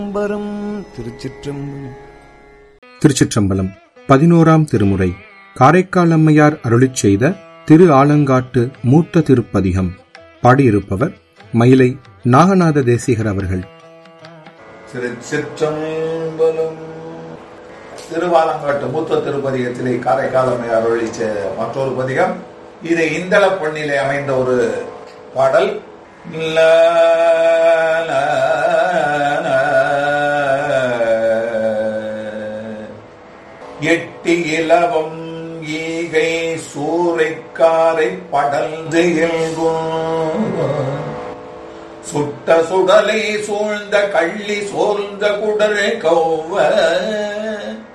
வரும் திருச்சிற்றம்பலம் திருச்சிற்றம்பலம் பதினோராம் திருமுறை காரைக்கால் அம்மையார் அருளிச் செய்த திரு ஆலங்காட்டு மூத்த திருப்பதிகம் பாடியிருப்பவர் மயிலை நாகநாத தேசிகர் அவர்கள் திருச்சிற்றம்பலம் திருவாலங்காட்டு மூத்த திருப்பதிகத்திலே காரைக்காலமை அருளிச்ச மற்றொரு பதிகம் இது இந்தள பொன்னிலே அமைந்த ஒரு பாடல் ல, ல, ல. எட்டி இலவம் ஈகை சூறைக்காரை படர்ந்து இயல்கும் சுட்ட சுடலை சூழ்ந்த கள்ளி சோர்ந்த குடரை கௌவ